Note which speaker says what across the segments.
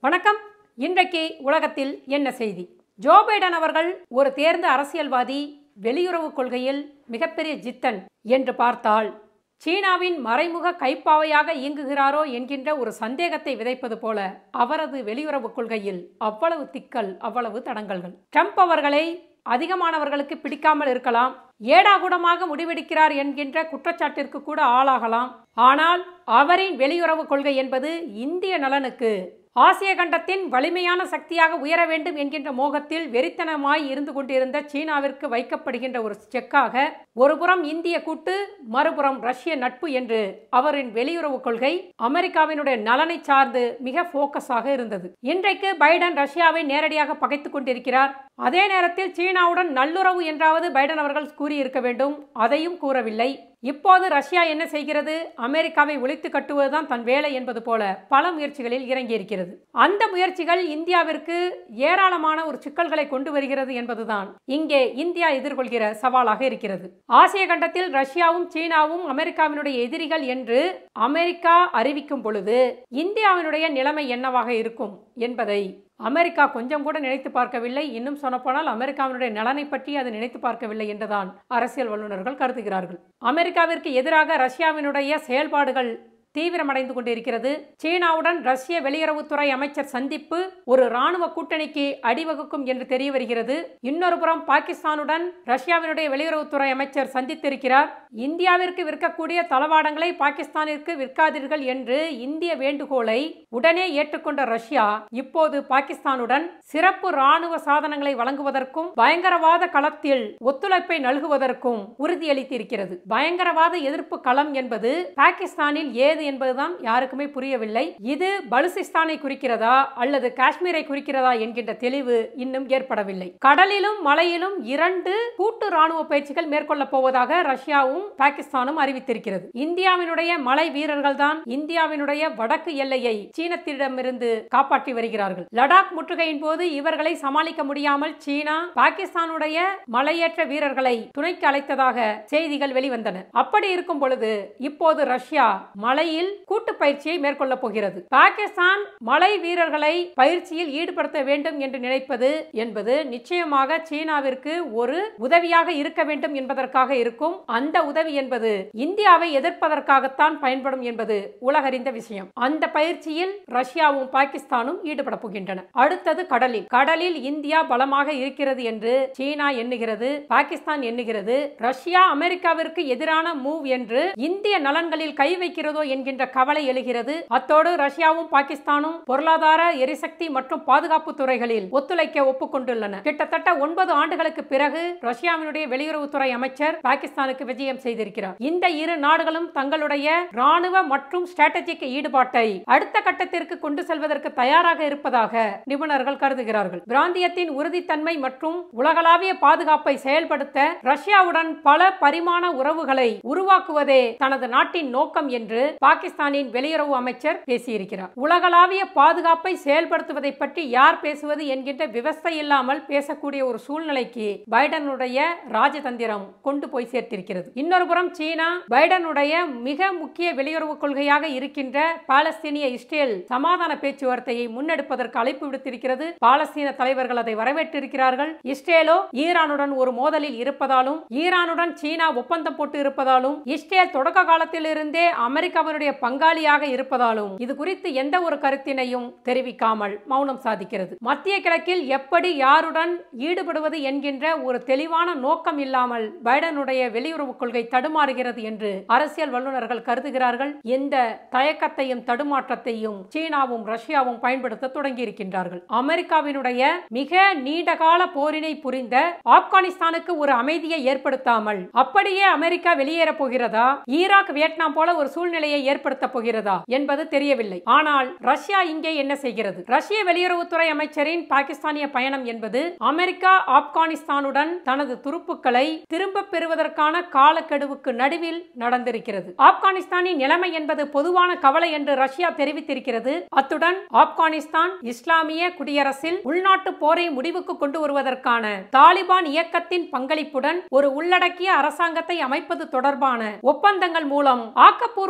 Speaker 1: வணக்கம் இன்றைக்கு உலகத்தில் என்ன செய்தி ஜோ பைடன் அவர்கள் ஒரு தேர்ந்த அரசியல்வாதி வெளியுறவு கொள்கையில் மிகப்பெரிய ஜித்தன் என்று பார்த்தால் சீனாவின் மறைமுக கைப்பாவையாக இயங்குகிறாரோ என்கின்ற ஒரு சந்தேகத்தை விதைப்பது போல அவரது வெளியுறவு கொள்கையில் அவ்வளவு திக்கல் அவ்வளவு தடங்கல்கள் ட்ரம்ப் அவர்களை அதிகமானவர்களுக்கு பிடிக்காமல் இருக்கலாம் ஏடாகுடமாக முடிவெடுக்கிறார் என்கின்ற குற்றச்சாட்டிற்கு கூட ஆளாகலாம் ஆனால் அவரின் வெளியுறவு கொள்கை என்பது இந்திய நலனுக்கு ஆசிய கண்டத்தின் வலிமையான சக்தியாக உயர வேண்டும் என்கின்ற மோகத்தில் வெறித்தனமாய் இருந்து கொண்டிருந்த சீனாவிற்கு வைக்கப்படுகின்ற ஒரு செக்காக ஒருபுறம் இந்திய கூட்டு மறுபுறம் ரஷ்ய நட்பு என்று அவரின் வெளியுறவு கொள்கை அமெரிக்காவினுடைய நலனை சார்ந்து மிக போக்கஸாக இருந்தது இன்றைக்கு பைடன் ரஷ்யாவை நேரடியாக பகைத்துக் கொண்டிருக்கிறார் அதே நேரத்தில் சீனாவுடன் நல்லுறவு என்றாவது பைடன் அவர்கள் கூறியிருக்க வேண்டும் அதையும் கூறவில்லை இப்போது ரஷ்யா என்ன செய்கிறது அமெரிக்காவை ஒழித்து கட்டுவதுதான் தன் வேலை என்பது போல பல முயற்சிகளில் இறங்கியிருக்கிறது அந்த முயற்சிகள் இந்தியாவிற்கு ஏராளமான ஒரு சிக்கல்களை கொண்டு வருகிறது என்பதுதான் இங்கே இந்தியா எதிர்கொள்கிற சவாலாக இருக்கிறது ஆசிய கண்டத்தில் ரஷ்யாவும் சீனாவும் அமெரிக்காவினுடைய எதிரிகள் என்று அமெரிக்கா அறிவிக்கும் பொழுது இந்தியாவினுடைய நிலைமை என்னவாக இருக்கும் என்பதை அமெரிக்கா கொஞ்சம் கூட நினைத்து பார்க்கவில்லை இன்னும் சொன்னப்போனால் அமெரிக்காவினுடைய நலனை பற்றி அது நினைத்து பார்க்கவில்லை என்றுதான் அரசியல் வல்லுநர்கள் கருதுகிறார்கள் அமெரிக்காவிற்கு எதிராக ரஷ்யாவினுடைய செயல்பாடுகள் தீவிரமடைந்து கொண்டிருக்கிறது சீனாவுடன் ரஷ்ய வெளியுறவுத்துறை அமைச்சர் சந்திப்பு ஒரு ராணுவ கூட்டணிக்கு அடிவகுக்கும் என்று தெரிய வருகிறது இன்னொரு புறம் பாகிஸ்தானுடன் ரஷ்யாவினுடைய வெளியுறவுத்துறை அமைச்சர் சந்தித்திருக்கிறார் இந்தியாவிற்கு விற்கக்கூடிய தளவாடங்களை பாகிஸ்தானிற்கு விற்காதீர்கள் என்று இந்திய வேண்டுகோளை உடனே ஏற்றுக்கொண்ட ரஷ்யா இப்போது பாகிஸ்தானுடன் சிறப்பு ராணுவ சாதனங்களை வழங்குவதற்கும் பயங்கரவாத களத்தில் ஒத்துழைப்பை நல்குவதற்கும் உறுதியளித்திருக்கிறது பயங்கரவாத எதிர்ப்பு களம் என்பது பாகிஸ்தானில் ஏது என்பதுதான் யாருக்குமே புரியவில்லை இது பலுசிஸ்தானை குறிக்கிறதா அல்லது காஷ்மீரை குறிக்கிறதா என்கின்ற தெளிவு இன்னும் ஏற்படவில்லை கடலிலும் மலையிலும் இரண்டு கூட்டு ராணுவ பயிற்சிகள் மேற்கொள்ளப் போவதாக ரஷ்யாவும் பாகிஸ்தானும் அறிவித்திருக்கிறது இந்தியாவினுடைய மலை வீரர்கள் தான் இந்தியாவினுடைய வடக்கு எல்லையை சீனத்திடமிருந்து காப்பாற்றி வருகிறார்கள் லடாக் முற்றுகையின் போது இவர்களை சமாளிக்க முடியாமல் சீனா பாகிஸ்தானுடைய மலையேற்ற வீரர்களை துணைக்கு அழைத்ததாக செய்திகள் வெளிவந்தன அப்படி இருக்கும் பொழுது இப்போது ரஷ்யா மலையில் கூட்டு பயிற்சியை மேற்கொள்ள போகிறது பாகிஸ்தான் மலை வீரர்களை பயிற்சியில் ஈடுபடுத்த வேண்டும் என்று நினைப்பது என்பது நிச்சயமாக சீனாவிற்கு ஒரு உதவியாக இருக்க வேண்டும் என்பதற்காக இருக்கும் அந்த உதவி என்பது இந்தியாவை எதிர்ப்பதற்காகத்தான் பயன்படும் என்பது உலகறிந்த விஷயம் அந்த பயிற்சியில் ரஷ்யாவும் பாகிஸ்தானும் ஈடுபட போகின்றன அடுத்தது கடலில் கடலில் இந்தியா பலமாக இருக்கிறது என்று சீனா எண்ணுகிறது பாகிஸ்தான் எண்ணுகிறது ரஷ்யா அமெரிக்காவிற்கு எதிரான மூவ் என்று இந்திய நலன்களில் கை வைக்கிறதோ என்கின்ற கவலை எழுகிறது அத்தோடு ரஷ்யாவும் பாகிஸ்தானும் பொருளாதார எரிசக்தி மற்றும் பாதுகாப்பு துறைகளில் ஒத்துழைக்க ஒப்புக்கொண்டுள்ளன கிட்டத்தட்ட ஒன்பது ஆண்டுகளுக்கு பிறகு ரஷ்யாவினுடைய வெளியுறவுத்துறை அமைச்சர் பாகிஸ்தானுக்கு விஜயம் செய்திருக்கிறார் இந்த இரு நாடுகளும் தங்களுடைய ராணுவ மற்றும் ஸ்ட்ராட்டஜிக் ஈடுபாட்டை அடுத்த கட்டத்திற்கு கொண்டு செல்வதற்கு தயாராக இருப்பதாக நிபுணர்கள் கருதுகிறார்கள் பிராந்தியத்தின் உறுதித்தன்மை மற்றும் உலகளாவிய பாதுகாப்பை செயல்படுத்த ரஷ்யாவுடன் பல பரிமாண உறவுகளை உருவாக்குவதே தனது நாட்டின் நோக்கம் என்று பாகிஸ்தானின் வெளியுறவு அமைச்சர் பேசியிருக்கிறார் உலகளாவிய பாதுகாப்பை செயல்படுத்துவதை பற்றி யார் பேசுவது என்கின்ற விவஸ்தை இல்லாமல் பேசக்கூடிய ஒரு சூழ்நிலைக்கு பைடனுடைய ராஜதந்திரம் கொண்டு போய் சேர்த்திருக்கிறது இன்னொரு புறம் சீனா பைடனுடைய மிக முக்கிய வெளியுறவு கொள்கையாக இருக்கின்ற பாலஸ்தீனிய இஸ்ரேல் சமாதான பேச்சுவார்த்தையை முன்னெடுப்பதற்கு அழைப்பு விடுத்திருக்கிறது பாலஸ்தீன தலைவர்கள் அதை வரவேற்றிருக்கிறார்கள் இஸ்ரேலோ ஈரானுடன் ஒரு மோதலில் இருப்பதாலும் ஈரானுடன் சீனா ஒப்பந்தம் போட்டு இருப்பதாலும் இஸ்ரேல் தொடக்க காலத்திலிருந்தே அமெரிக்காவினுடைய பங்காளியாக இருப்பதாலும் இது குறித்து எந்த ஒரு கருத்தினையும் தெரிவிக்காமல் மௌனம் சாதிக்கிறது மத்திய கிழக்கில் எப்படி யாருடன் ஈடுபடுவது என்கின்ற ஒரு தெளிவான நோக்கம் இல்லாமல் பைடனுடைய வெளியுறவு கொள்கை தடுமாறுகிறது என்று அரசியல் வல்லுநர்கள் கருதுகிறார்கள் இந்த தயக்கத்தையும் தடுமாற்றத்தையும் சீனாவும் ரஷ்யாவும் பயன்படுத்த தொடங்கி இருக்கின்றார்கள் அமெரிக்காவினுடைய மிக நீண்டகால போரினை புரிந்த ஆப்கானிஸ்தானுக்கு ஒரு அமைதியை ஏற்படுத்தாமல் அப்படியே அமெரிக்கா வெளியேற போகிறதா ஈராக் வியட்நாம் போல ஒரு சூழ்நிலையை ஏற்படுத்த போகிறதா என்பது தெரியவில்லை ஆனால் ரஷ்யா இங்கே என்ன செய்கிறது ரஷ்ய வெளியுறவுத்துறை அமைச்சரின் பாகிஸ்தானிய பயணம் என்பது அமெரிக்கா ஆப்கானிஸ்தானுடன் தனது துருப்புக்களை திரும்ப பெறுவதற்கான காலக்கெடுவுக்கு நடுவில் நடந்திருக்கிறது ஆப்கானிஸ்தானின் நிலைமை என்பது பொதுவான கவலை என்று ரஷ்யா தெரிவித்திருக்கிறது அத்துடன் ஆப்கானிஸ்தான் இஸ்லாமிய குடியரசில் உள்நாட்டு போரை முடிவுக்கு கொண்டு வருவதற்கான தாலிபான் இயக்கத்தின் பங்களிப்புடன் ஒரு உள்ளடக்கிய அரசாங்கத்தை அமைப்பது தொடர்பான ஒப்பந்தங்கள் மூலம் ஆக்கப்பூர்வமான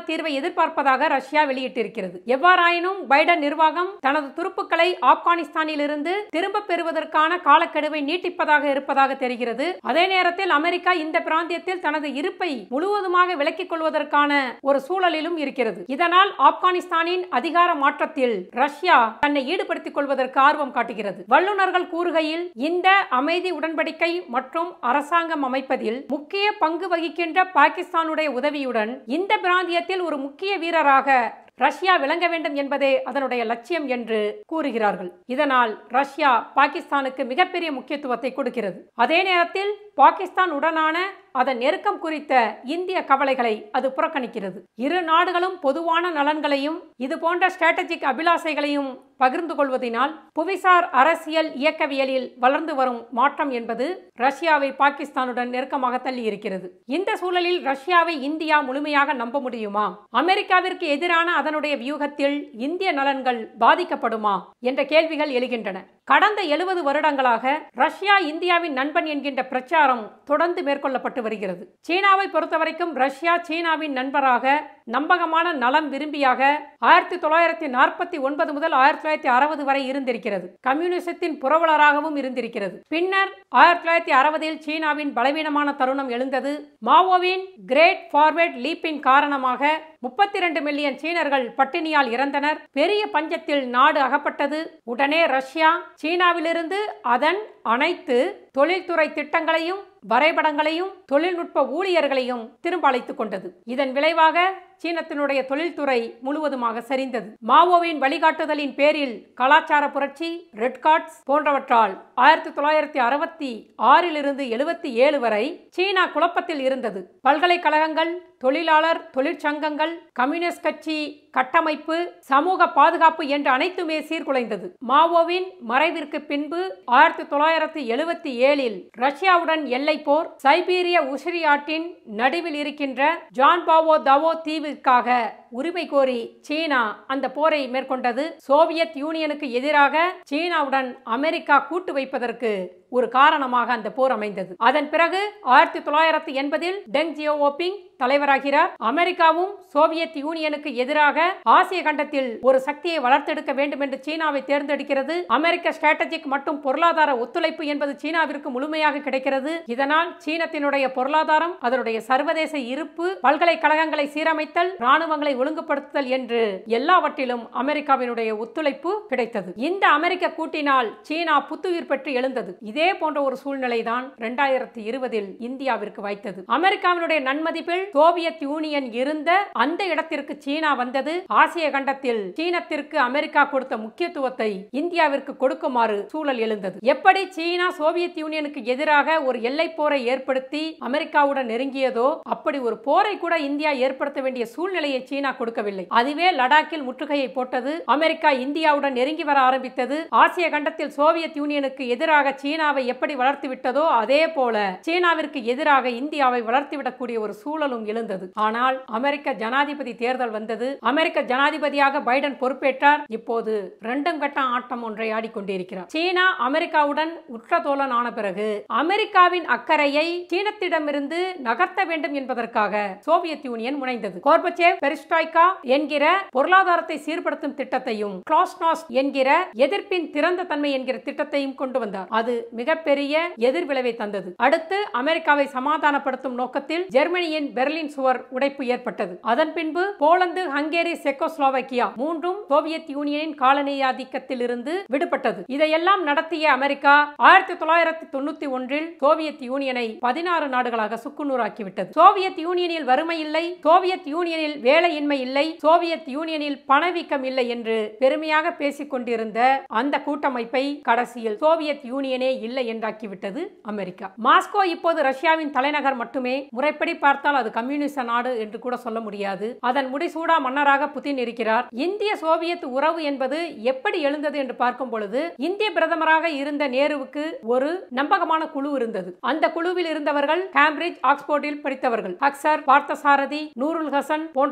Speaker 1: தீர்வை எதிர்பார்ப்பதாக ரஷ்யா வெளியிட்டிருக்கிறது எவ்வாறாயினும் பைடன் நிர்வாகம் தனது துருப்புக்களை ஆப்கானிஸ்தானில் இருந்து திரும்ப பெறுவதற்கான காலக்கெடுவை நீட்டிப்பதாக இருப்பதாக தெரிகிறது அதே நேரத்தில் அமெரிக்கா இந்த பிராந்தியத்தில் தனது இருப்பை முழுவதுமாக விலக்கிக் கொள்வதற்கான ஒரு சூழலிலும் இருக்கிறது இதனால் ஆப்கானிஸ்தானின் அதிகார மாற்றத்தில் ரஷ்யா தன்னை ஈடுபடுத்திக் கொள்வதற்கு ஆர்வம் காட்டுகிறது வல்லுநர்கள் கூறுகையில் இந்த அமைதி உடன்படிக்கை மற்றும் அரசாங்கம் அமைப்பதில் முக்கிய பங்கு வகிக்கின்ற பாகிஸ்தானுடைய உதவியுடன் இந்த பிராந்தியத்தில் ஒரு முக்கிய வீரராக ரஷ்யா விளங்க வேண்டும் என்பதே அதனுடைய லட்சியம் என்று கூறுகிறார்கள் இதனால் ரஷ்யா பாகிஸ்தானுக்கு மிகப்பெரிய முக்கியத்துவத்தை கொடுக்கிறது அதே நேரத்தில் பாகிஸ்தான் உடனான அதன் நெருக்கம் குறித்த இந்திய கவலைகளை அது புறக்கணிக்கிறது இரு நாடுகளும் பொதுவான நலன்களையும் இது போன்ற ஸ்ட்ராட்டஜிக் அபிலாசைகளையும் பகிர்ந்து கொள்வதனால் புவிசார் அரசியல் இயக்கவியலில் வளர்ந்து வரும் மாற்றம் என்பது ரஷ்யாவை பாகிஸ்தானுடன் நெருக்கமாக தள்ளி இருக்கிறது இந்த சூழலில் ரஷ்யாவை இந்தியா முழுமையாக நம்ப முடியுமா அமெரிக்காவிற்கு எதிரான அதனுடைய வியூகத்தில் இந்திய நலன்கள் பாதிக்கப்படுமா என்ற கேள்விகள் எழுகின்றன கடந்த எழுபது வருடங்களாக ரஷ்யா இந்தியாவின் நண்பன் என்கின்ற பிரச்சாரம் தொடர்ந்து மேற்கொள்ளப்பட்டு வருகிறது சீனாவை பொறுத்தவரைக்கும் ரஷ்யா சீனாவின் நண்பராக நம்பகமான நலம் விரும்பியாக ஆயிரத்தி தொள்ளாயிரத்தி நாற்பத்தி ஒன்பது முதல் ஆயிரத்தி தொள்ளாயிரத்தி அறுபது வரை இருந்திருக்கிறது கம்யூனிசத்தின் புரவலராகவும் இருந்திருக்கிறது பின்னர் ஆயிரத்தி தொள்ளாயிரத்தி அறுபதில் சீனாவின் பலவீனமான தருணம் எழுந்தது மாவோவின் கிரேட் ஃபார்வர்ட் லீப்பின் காரணமாக முப்பத்தி ரெண்டு மில்லியன் சீனர்கள் பட்டினியால் இறந்தனர் பெரிய பஞ்சத்தில் நாடு அகப்பட்டது உடனே ரஷ்யா சீனாவிலிருந்து அதன் அனைத்து தொழில்துறை திட்டங்களையும் வரைபடங்களையும் தொழில்நுட்ப ஊழியர்களையும் திரும்ப அழைத்துக் கொண்டது இதன் விளைவாக சீனத்தினுடைய தொழில்துறை முழுவதுமாக சரிந்தது மாவோவின் வழிகாட்டுதலின் பேரில் கலாச்சார புரட்சி ரெட் கார்ட்ஸ் போன்றவற்றால் ஆயிரத்தி தொள்ளாயிரத்தி அறுபத்தி ஆறிலிருந்து எழுபத்தி ஏழு வரை சீனா குழப்பத்தில் இருந்தது பல்கலைக்கழகங்கள் தொழிலாளர் தொழிற்சங்கங்கள் கம்யூனிஸ்ட் கட்சி கட்டமைப்பு சமூக பாதுகாப்பு என்று அனைத்துமே சீர்குலைந்தது மாவோவின் மறைவிற்கு பின்பு ஆயிரத்தி தொள்ளாயிரத்தி எழுபத்தி ஏழில் ரஷ்யாவுடன் எல்லை போர் சைபீரிய உசிரி ஆற்றின் நடுவில் இருக்கின்ற ஜான் பாவோ தவோ தீவிற்காக உரிமை கோரி சீனா அந்த போரை மேற்கொண்டது சோவியத் யூனியனுக்கு எதிராக சீனாவுடன் அமெரிக்கா கூட்டு வைப்பதற்கு ஒரு காரணமாக அந்த போர் அமைந்தது அதன் பிறகு ஆயிரத்தி தொள்ளாயிரத்தி எண்பதில் டெங் ஜியோபிங் தலைவராகிறார் அமெரிக்காவும் சோவியத் யூனியனுக்கு எதிராக ஆசிய கண்டத்தில் ஒரு சக்தியை வளர்த்தெடுக்க வேண்டும் என்று சீனாவை தேர்ந்தெடுக்கிறது அமெரிக்க ஸ்ட்ராட்டஜிக் மற்றும் பொருளாதார ஒத்துழைப்பு என்பது சீனாவிற்கு முழுமையாக கிடைக்கிறது இதனால் சீனத்தினுடைய பொருளாதாரம் அதனுடைய சர்வதேச இருப்பு பல்கலைக்கழகங்களை சீரமைத்தல் ராணுவங்களை ஒழுங்குபடுத்துதல் என்று எல்லாவற்றிலும் அமெரிக்காவினுடைய ஒத்துழைப்பு கிடைத்தது இந்த அமெரிக்க கூட்டினால் சீனா புத்துயிர் பெற்று எழுந்தது இதே போன்ற ஒரு சூழ்நிலை தான் இரண்டாயிரத்தி இருபதில் இந்தியாவிற்கு வாய்த்தது அமெரிக்காவினுடைய நன்மதிப்பில் சோவியத் யூனியன் இருந்த அந்த இடத்திற்கு சீனா வந்தது ஆசிய கண்டத்தில் சீனத்திற்கு அமெரிக்கா கொடுத்த முக்கியத்துவத்தை இந்தியாவிற்கு கொடுக்குமாறு சூழல் எழுந்தது எப்படி சீனா சோவியத் யூனியனுக்கு எதிராக ஒரு எல்லை போரை ஏற்படுத்தி அமெரிக்காவுடன் நெருங்கியதோ அப்படி ஒரு போரை கூட இந்தியா ஏற்படுத்த வேண்டிய சூழ்நிலையை சீனா கொடுக்கவில்லை அதுவே லடாக்கில் முற்றுகையை போட்டது அமெரிக்கா இந்தியாவுடன் நெருங்கி வர ஆரம்பித்தது ஆசிய கண்டத்தில் சோவியத் யூனியனுக்கு எதிராக சீனாவை எப்படி வளர்த்து விட்டதோ அதே போல சீனாவிற்கு எதிராக இந்தியாவை வளர்த்துவிடக்கூடிய ஒரு சூழலும் எழுந்தது ஆனால் அமெரிக்க ஜனாதிபதி தேர்தல் வந்தது அமெரிக்க ஜனாதிபதியாக பைடன் பொறுப்பேற்றார் இப்போது ரெண்டும் கட்ட ஆட்டம் ஒன்றை ஆடிக்கொண்டிருக்கிறார் சீனா அமெரிக்காவுடன் உற்ற தோழன் ஆன பிறகு அமெரிக்காவின் அக்கறையை சீனத்திடமிருந்து நகர்த்த வேண்டும் என்பதற்காக சோவியத் யூனியன் முனைந்தது கோர்பச்சேவ் பெரிஸ்டாய்கா என்கிற பொருளாதாரத்தை சீர்படுத்தும் திட்டத்தையும் கிளாஸ்னாஸ் என்கிற எதிர்ப்பின் திறந்த தன்மை என்கிற திட்டத்தையும் கொண்டு வந்தார் அது மிகப்பெரிய எதிர்விளைவை தந்தது அடுத்து அமெரிக்காவை சமாதானப்படுத்தும் நோக்கத்தில் ஜெர்மனியின் பெர்லின் சுவர் உடைப்பு ஏற்பட்டது அதன் பின்பு போலந்து ஹங்கேரி செக்கோஸ்லோவாக்கியா மூன்றும் சோவியத் யூனியனின் காலனியாதிக்கத்தில் இருந்து விடுபட்டது இதையெல்லாம் நடத்திய அமெரிக்கா ஆயிரத்தி தொள்ளாயிரத்தி தொண்ணூத்தி ஒன்றில் சோவியத் யூனியனை பதினாறு நாடுகளாக சுக்குநூறாக்கிவிட்டது சோவியத் யூனியனில் வறுமை இல்லை சோவியத் யூனியனில் வேலையின்மை இல்லை சோவியத் யூனியனில் பணவீக்கம் இல்லை என்று பெருமையாக பேசிக் கொண்டிருந்த அந்த கூட்டமைப்பை கடைசியில் சோவியத் யூனியனே இல்லை என்றாக்கிவிட்டது அமெரிக்கா மாஸ்கோ இப்போது ரஷ்யாவின் தலைநகர் மட்டுமே முறைப்படி பார்த்தால் அது கம்யூனிச நாடு என்று கூட சொல்ல முடியாது அதன் முடிசூடா மன்னராக புதின் இருக்கிறார் இந்திய சோவியத் உறவு என்பது எப்படி எழுந்தது என்று பார்க்கும் பொழுது இந்திய பிரதமராக இருந்த நேருவுக்கு ஒரு நம்பகமான குழு இருந்தது அந்த குழுவில் இருந்தவர்கள் கேம்பிரிட்ஜ் ஆக்ஸ்போர்டில் படித்தவர்கள் அக்சர் பார்த்தசாரதி நூருல் ஹசன் போன்றவர்களால்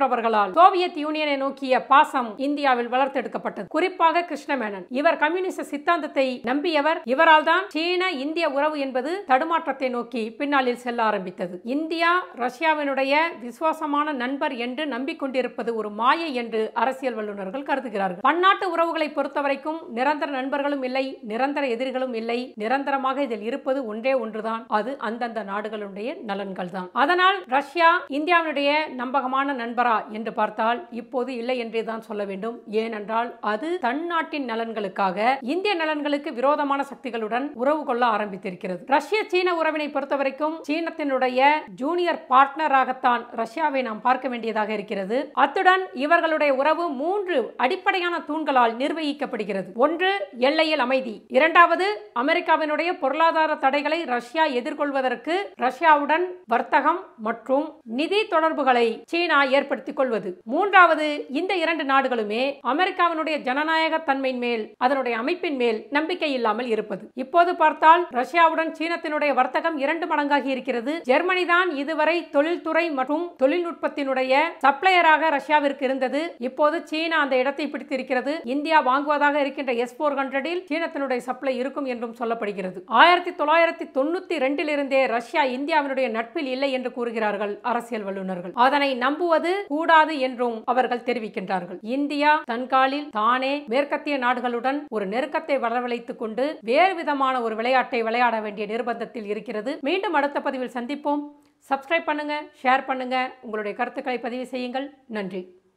Speaker 1: காரணத்தினால் சோவியத் யூனியனை நோக்கிய பாசம் இந்தியாவில் வளர்த்தெடுக்கப்பட்டது குறிப்பாக கிருஷ்ணமேனன் இவர் கம்யூனிச சித்தாந்தத்தை நம்பியவர் இவரால் தான் சீன இந்திய உறவு என்பது தடுமாற்றத்தை நோக்கி பின்னாளில் செல்ல ஆரம்பித்தது இந்தியா ரஷ்யாவினுடைய விசுவாசமான நண்பர் என்று நம்பிக்கொண்டிருப்பது ஒரு மாயை என்று அரசியல் வல்லுநர்கள் கருதுகிறார்கள் பன்னாட்டு உறவுகளை பொறுத்தவரைக்கும் நிரந்தர நண்பர்களும் இல்லை நிரந்தர எதிரிகளும் இல்லை நிரந்தரமாக இதில் இருப்பது ஒன்றே ஒன்றுதான் அது அந்தந்த நாடுகளுடைய நலன்கள் தான் அதனால் ரஷ்யா இந்தியாவினுடைய நம்பகமான நண்பரா என்று பார்த்தால் இப்போது இல்லை என்றே தான் சொல்ல வேண்டும் ஏனென்றால் அது தன் நாட்டின் நலன்களுக்காக இந்திய நலன்களுக்கு விரோதமான சக்திகளுடன் உறவு கொள்ள ஆரம்பித்திருக்கிறது ரஷ்ய சீன உறவினை பொறுத்தவரைக்கும் சீனத்தினுடைய ஜூனியர் பார்ட்னராகத்தான் ரஷ்யாவை நாம் பார்க்க வேண்டியதாக இருக்கிறது அத்துடன் இவர்களுடைய உறவு மூன்று அடிப்படையான தூண்களால் நிர்வகிக்கப்படுகிறது ஒன்று எல்லையில் அமைதி இரண்டாவது அமெரிக்காவினுடைய பொருளாதார தடைகளை ரஷ்யா எதிர்கொள்வதற்கு ரஷ்யாவுடன் வர்த்தகம் மற்றும் நிதி தொடர்புகளை சீனா ஏற்படுத்திக் கொள்வது மூன்றாவது இந்த இரண்டு நாடுகளுமே அமெரிக்காவினுடைய ஜனநாயக தன்மையின் மேல் அதனுடைய அமைப்பின் மேல் நம்பிக்கை இல்லாமல் இருப்பது இப்போது பார்த்தால் ரஷ்யாவுடன் சீனத்தினுடைய வர்த்தகம் இரண்டு மடங்காகி இருக்கிறது ஜெர்மனி தான் இதுவரை தொழில்துறை மற்றும் தொழில்நுட்பத்தினுடைய சப்ளையராக ரஷ்யாவிற்கு இருந்தது இப்போது சீனா அந்த இடத்தை பிடித்திருக்கிறது இந்தியா வாங்குவதாக இருக்கின்ற எஸ் போர் ஹண்ட்ரடில் சீனத்தினுடைய சப்ளை இருக்கும் என்றும் சொல்லப்படுகிறது ஆயிரத்தி தொள்ளாயிரத்தி தொண்ணூத்தி ரெண்டில் இருந்தே ரஷ்யா இந்தியாவினுடைய நட்பில் இல்லை என்று கூறுகிறார்கள் அரசியல் வல்லுநர்கள் அதனை நம்புவது கூடாது என்றும் அவர்கள் தெரிவிக்கின்றார்கள் இந்தியா தன்காலில் தானே மேற்கத்திய நாடுகளுடன் ஒரு நெருக்கத்தை வரவழைத்துக் கொண்டு வேறு விதமான ஒரு விளையாட்டை விளையாட வேண்டிய நிர்பந்தத்தில் இருக்கிறது மீண்டும் அடுத்த பதிவில் சந்திப்போம் சப்ஸ்கிரைப் பண்ணுங்க ஷேர் பண்ணுங்க உங்களுடைய கருத்துக்களை பதிவு செய்யுங்கள் நன்றி